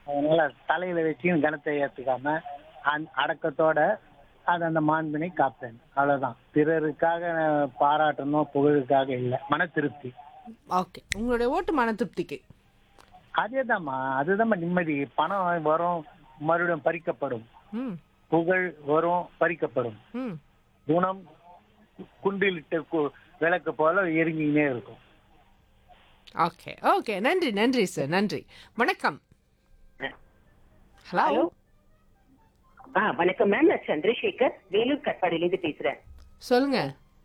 அதனால தலையில வச்சு கனத்தை ஏத்துக்காம அந் அடக்கத்தோட அது அந்த மாண்பினை காப்பேன் அவ்வளவுதான் பிறருக்காக பாராட்டணும் புகழுக்காக இல்லை மன திருப்தி ஓகே உங்களுடைய ஓட்டு மன திருப்திக்கு அதேதாம்மா அதுதாம்மா நிம்மதி பணம் வரும் மறுபடியும் பறிக்கப்படும் ம் புகழ் வரும் பறிக்கப்படும் ம் குணம் குண்டிலிட்ட கு- விளக்கு போல எரிஞ்சிக்கினே இருக்கும் ஓகே ஓகே நன்றி நன்றி சார் நன்றி வணக்கம் ஹலோ ஆ வணக்கம் மேம் நான் சந்திரசேகர் வேலூர் கட்பாடியிலிருந்து பேசுறேன் சொல்லுங்க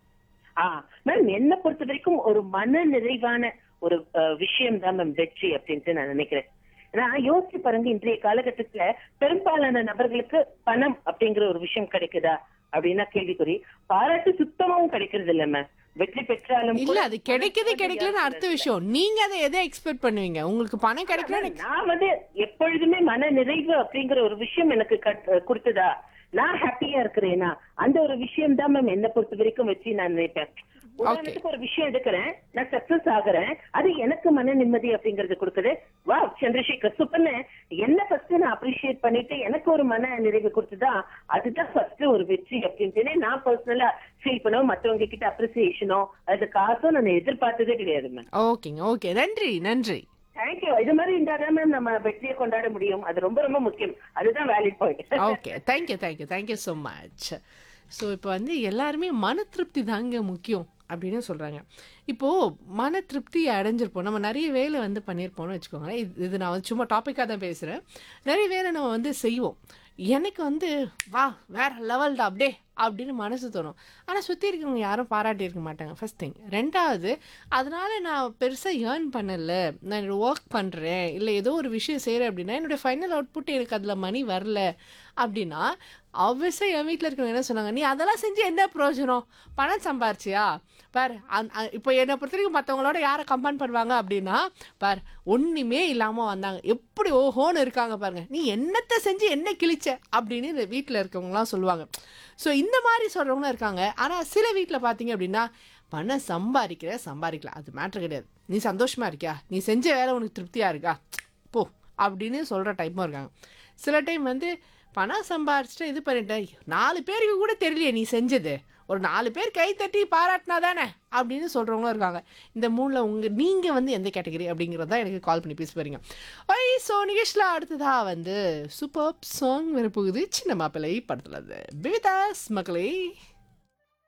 ஆ மேம் என்ன பொறுத்த வரைக்கும் ஒரு மன நிறைவான ஒரு விஷயம் தான் மேம் வெற்றி அப்படின்ட்டு நான் நினைக்கிறேன் நான் யோசிச்சு பாருங்க இன்றைய காலகட்டத்துல பெரும்பாலான நபர்களுக்கு பணம் அப்படிங்கிற ஒரு விஷயம் கிடைக்குதா அப்படின்னா கேள்விக்குறி பாராட்டு சுத்தமாவும் கிடைக்கிறது இல்ல மேம் வெற்றி பெற்றாலும் இல்ல கூட அது கிடைக்குது கிடைக்கலன்னு அடுத்த விஷயம் நீங்க அதை எதை எக்ஸ்பெக்ட் பண்ணுவீங்க உங்களுக்கு பணம் கிடைக்கல நான் வந்து எப்பொழுதுமே மன நிறைவு அப்படிங்கிற ஒரு விஷயம் எனக்கு கட்- கொடுத்ததா நான் ஹாப்பியா இருக்கிறேனா அந்த ஒரு விஷயம் தான் மேம் என்ன பொறுத்த வரைக்கும் வச்சு நான் நினைப்பேன் உதாரணத்துக்கு ஒரு விஷயம் எடுக்கிறேன் நான் சக்சஸ் ஆகுறேன் அது எனக்கு மன நிம்மதி அப்படிங்கறது கொடுக்குது வா சந்திரசேகர் சூப்பர்னு என்ன ஃபர்ஸ்ட் நான் அப்ரிஷியேட் பண்ணிட்டு எனக்கு ஒரு மன நிறைவு கொடுத்துதா அதுதான் ஃபர்ஸ்ட் ஒரு வெற்றி அப்படின்ட்டு நான் பர்சனலா ஃபீல் பண்ணுவோம் மத்தவங்க கிட்ட அப்ரிசியேஷனோ அது காசோ நான் எதிர்பார்த்ததே கிடையாது மேம் ஓகேங்க ஓகே நன்றி நன்றி தேங்க்யூ இது மாதிரி இருந்தாதான் மேம் நம்ம வெற்றியை கொண்டாட முடியும் அது ரொம்ப ரொம்ப முக்கியம் அதுதான் valid point okay thank you thank you thank you so much so இப்போ வந்து எல்லாருமே மன திருப்தி தாங்க முக்கியம் அப்படின்னு சொல்கிறாங்க இப்போது மன திருப்தி அடைஞ்சிருப்போம் நம்ம நிறைய வேலை வந்து பண்ணியிருப்போம்னு வச்சுக்கோங்களேன் இது இது நான் வந்து சும்மா டாப்பிக்காக தான் பேசுகிறேன் நிறைய வேலை நம்ம வந்து செய்வோம் எனக்கு வந்து வா வேற லெவல்டா அப்படியே அப்படின்னு மனசு தோணும் ஆனால் சுற்றி இருக்கிறவங்க யாரும் பாராட்டி இருக்க மாட்டாங்க ஃபர்ஸ்ட் திங் ரெண்டாவது அதனால நான் பெருசாக ஏர்ன் பண்ணல நான் என்னோட ஒர்க் பண்ணுறேன் இல்லை ஏதோ ஒரு விஷயம் செய்கிறேன் அப்படின்னா என்னுடைய ஃபைனல் அவுட்புட் எனக்கு அதில் மணி வரல அப்படின்னா ஆப்வியஸாக என் வீட்டில் இருக்கிறவங்க என்ன சொன்னாங்க நீ அதெல்லாம் செஞ்சு என்ன பிரயோஜனம் பணம் சம்பாரிச்சியா பார் அந் அ- இப்போ என்னை பொறுத்த வரைக்கும் மற்றவங்களோட யாரை கம்பேர் பண்ணுவாங்க அப்படின்னா பார் ஒன்றுமே இல்லாமல் வந்தாங்க எப்படி ஓஹோன்னு இருக்காங்க பாருங்க நீ என்னத்தை செஞ்சு என்ன கிழிச்ச அப்படின்னு இந்த வீட்டில் இருக்கவங்களாம் சொல்லுவாங்க ஸோ இந்த மாதிரி சொல்கிறவங்களும் இருக்காங்க ஆனால் சில வீட்டில் பார்த்தீங்க அப்படின்னா பணம் சம்பாதிக்கிற சம்பாதிக்கலாம் அது மேட்ரு கிடையாது நீ சந்தோஷமா இருக்கியா நீ செஞ்ச வேலை உனக்கு திருப்தியாக இருக்கா போ அப்படின்னு சொல்கிற டைப்பும் இருக்காங்க சில டைம் வந்து பணம் சம்பாரிச்சுட்டு இது பண்ணிட்டேன் நாலு பேருக்கு கூட தெரியலையே நீ செஞ்சது ஒரு நாலு பேர் கை தட்டி பாராட்டினா தானே அப்படின்னு சொல்கிறவங்களும் இருக்காங்க இந்த மூணில் உங்கள் நீங்கள் வந்து எந்த கேட்டகரி அப்படிங்கிறத எனக்கு கால் பண்ணி பேச போகிறீங்க ஒய் ஸோ நிகழ்ச்சியில் அடுத்ததாக வந்து சூப்பர் சாங் வரப்போகுது சின்ன மாப்பிள்ளை படத்தில் அது பிவிதாஸ் மக்களே